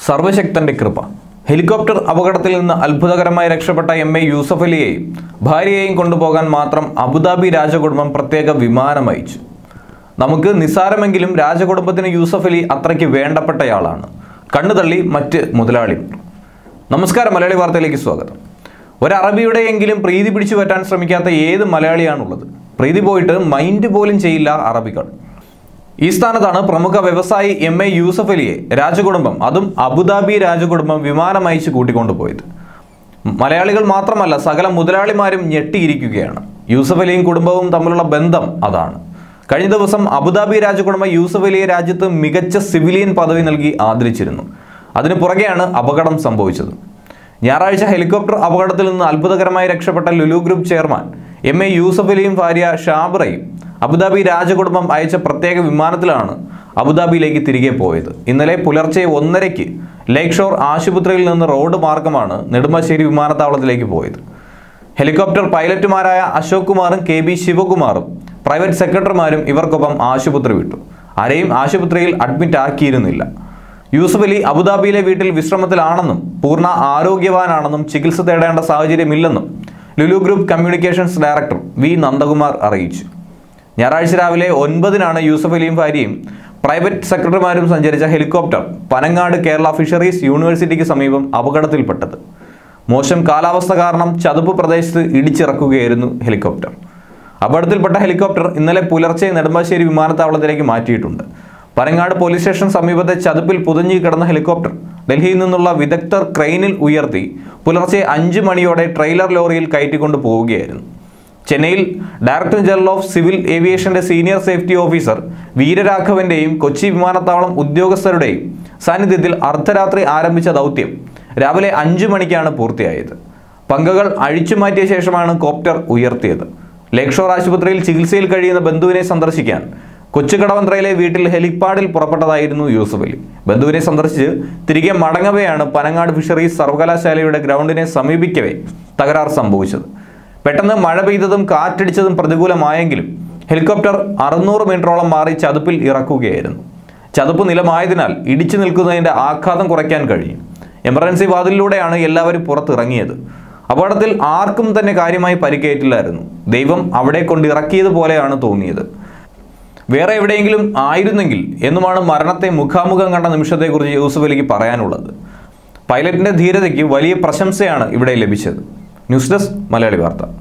സർവശക്തന്റെ കൃപ ഹെലികോപ്റ്റർ അപകടത്തിൽ നിന്ന് അത്ഭുതകരമായി രക്ഷപ്പെട്ട എം എ യൂസഫ് അലിയെയും ഭാര്യയെയും കൊണ്ടുപോകാൻ മാത്രം അബുദാബി രാജകുടുംബം പ്രത്യേക വിമാനം അയച്ചു നമുക്ക് നിസ്സാരമെങ്കിലും രാജകുടുംബത്തിന് യൂസഫ് അലി അത്രയ്ക്ക് വേണ്ടപ്പെട്ടയാളാണ് കണ്ണു തള്ളി മറ്റ് മുതലാളി നമസ്കാരം മലയാളി വാർത്തയിലേക്ക് സ്വാഗതം ഒരു അറബിയുടെയെങ്കിലും പ്രീതി പിടിച്ചു പറ്റാൻ ശ്രമിക്കാത്ത ഏത് മലയാളിയാണുള്ളത് പ്രീതി പോയിട്ട് മൈൻഡ് പോലും ചെയ്യില്ല അറബികൾ ഈ സ്ഥാനത്താണ് പ്രമുഖ വ്യവസായി എം എ യൂസഫ് അലിയെ രാജകുടുംബം അതും അബുദാബി രാജകുടുംബം വിമാനം അയച്ച് കൂട്ടിക്കൊണ്ടുപോയത് മലയാളികൾ മാത്രമല്ല സകല മുതലാളിമാരും ഞെട്ടിയിരിക്കുകയാണ് യൂസഫ് അലിയും കുടുംബവും തമ്മിലുള്ള ബന്ധം അതാണ് കഴിഞ്ഞ ദിവസം അബുദാബി രാജകുടുംബം യൂസഫ് അലിയെ രാജ്യത്ത് മികച്ച സിവിലിയൻ പദവി നൽകി ആദരിച്ചിരുന്നു അതിനു പുറകെയാണ് അപകടം സംഭവിച്ചത് ഞായറാഴ്ച ഹെലികോപ്റ്റർ അപകടത്തിൽ നിന്ന് അത്ഭുതകരമായി രക്ഷപ്പെട്ട Lulu group chairman M A Yusuf അലിയും ഭാര്യ ഷാബറയും അബുദാബി രാജകുടുംബം അയച്ച പ്രത്യേക വിമാനത്തിലാണ് അബുദാബിയിലേക്ക് തിരികെ പോയത് ഇന്നലെ പുലർച്ചെ ഒന്നരയ്ക്ക് ലേക്ക് ഷോർ ആശുപത്രിയിൽ നിന്ന് റോഡ് മാർഗമാണ് നെടുമ്പാശ്ശേരി വിമാനത്താവളത്തിലേക്ക് പോയത് ഹെലികോപ്റ്റർ പൈലറ്റുമാരായ അശോക് കുമാറും കെ ബി ശിവകുമാറും പ്രൈവറ്റ് സെക്രട്ടറിമാരും ഇവർക്കൊപ്പം ആശുപത്രി വിട്ടു ആരെയും ആശുപത്രിയിൽ അഡ്മിറ്റ് ആക്കിയിരുന്നില്ല യൂസഫ് അലി അബുദാബിയിലെ വീട്ടിൽ വിശ്രമത്തിലാണെന്നും പൂർണ്ണ ആരോഗ്യവാനാണെന്നും ചികിത്സ തേടേണ്ട സാഹചര്യമില്ലെന്നും Lulu group communications director V Nandakumar അറിയിച്ചു ഞായറാഴ്ച രാവിലെ ഒൻപതിനാണ് യൂസഫ് അലിയും ഭാര്യയും പ്രൈവറ്റ് സെക്രട്ടറിമാരും സഞ്ചരിച്ച ഹെലികോപ്റ്റർ പനങ്ങാട് കേരള ഫിഷറീസ് യൂണിവേഴ്സിറ്റിക്ക് സമീപം അപകടത്തിൽപ്പെട്ടത് മോശം കാലാവസ്ഥ കാരണം ചതുപ്പ് പ്രദേശത്ത് ഇടിച്ചിറക്കുകയായിരുന്നു ഹെലികോപ്റ്റർ അപകടത്തിൽപ്പെട്ട ഹെലികോപ്റ്റർ ഇന്നലെ പുലർച്ചെ നെടുമ്പാശ്ശേരി വിമാനത്താവളത്തിലേക്ക് മാറ്റിയിട്ടുണ്ട് പനങ്ങാട് പോലീസ് സ്റ്റേഷൻ സമീപത്തെ ചതുപ്പിൽ പുതഞ്ഞു കിടന്ന ഹെലികോപ്റ്റർ ഡൽഹിയിൽ നിന്നുള്ള വിദഗ്ധർ ക്രെയിനിൽ ഉയർത്തി പുലർച്ചെ അഞ്ച് മണിയോടെ ട്രെയിലർ ലോറിയിൽ കയറ്റിക്കൊണ്ട് പോവുകയായിരുന്നു ചെന്നൈയിൽ ഡയറക്ടർ ജനറൽ ഓഫ് സിവിൽ ഏവിയേഷന്റെ സീനിയർ സേഫ്റ്റി ഓഫീസർ വീരരാഘവന്റെയും കൊച്ചി വിമാനത്താവളം ഉദ്യോഗസ്ഥരുടെയും സാന്നിധ്യത്തിൽ അർദ്ധരാത്രി ആരംഭിച്ച ദൗത്യം രാവിലെ അഞ്ചു മണിക്കാണ് പൂർത്തിയായത് പങ്കകൾ അഴിച്ചുമാറ്റിയ ശേഷമാണ് കോപ്റ്റർ ഉയർത്തിയത് ലേക്ക് ഷോർ ആശുപത്രിയിൽ ചികിത്സയിൽ കഴിയുന്ന ബന്ധുവിനെ സന്ദർശിക്കാൻ കൊച്ചുകടവന്ത്രയിലെ വീട്ടിൽ ഹെലിപ്പാഡിൽ പുറപ്പെട്ടതായിരുന്നു യൂസഫ് അലി ബന്ധുവിനെ സന്ദർശിച്ച് തിരികെ മടങ്ങവെയാണ് പനങ്ങാട് ഫിഷറീസ് സർവകലാശാലയുടെ ഗ്രൗണ്ടിനെ സമീപിക്കവേ തകരാർ സംഭവിച്ചത് പെട്ടെന്ന് മഴ പെയ്തതും കാറ്റടിച്ചതും പ്രതികൂലമായെങ്കിലും ഹെലികോപ്റ്റർ അറുന്നൂറ് മീറ്ററോളം മാറി ചതുപ്പിൽ ഇറക്കുകയായിരുന്നു ചതുപ്പ് നിലമായതിനാൽ ഇടിച്ചു നിൽക്കുന്നതിന്റെ ആഘാതം കുറയ്ക്കാൻ കഴിയും എമർജൻസി വാതിലിലൂടെയാണ് എല്ലാവരും പുറത്തിറങ്ങിയത് അപകടത്തിൽ ആർക്കും തന്നെ കാര്യമായി പരിക്കേറ്റില്ലായിരുന്നു ദൈവം അവിടെ കൊണ്ട് ഇറക്കിയതുപോലെയാണ് തോന്നിയത് വേറെ എവിടെയെങ്കിലും ആയിരുന്നെങ്കിൽ എന്നുമാണ് മരണത്തെ മുഖാമുഖം കണ്ട നിമിഷത്തെക്കുറിച്ച് യൂസഫ് അലിക്ക് പറയാനുള്ളത് പൈലറ്റിന്റെ ധീരതയ്ക്ക് വലിയ പ്രശംസയാണ് ഇവിടെ ലഭിച്ചത് ന്യൂസ് ഡെസ്ക് മലയാളി വാർത്ത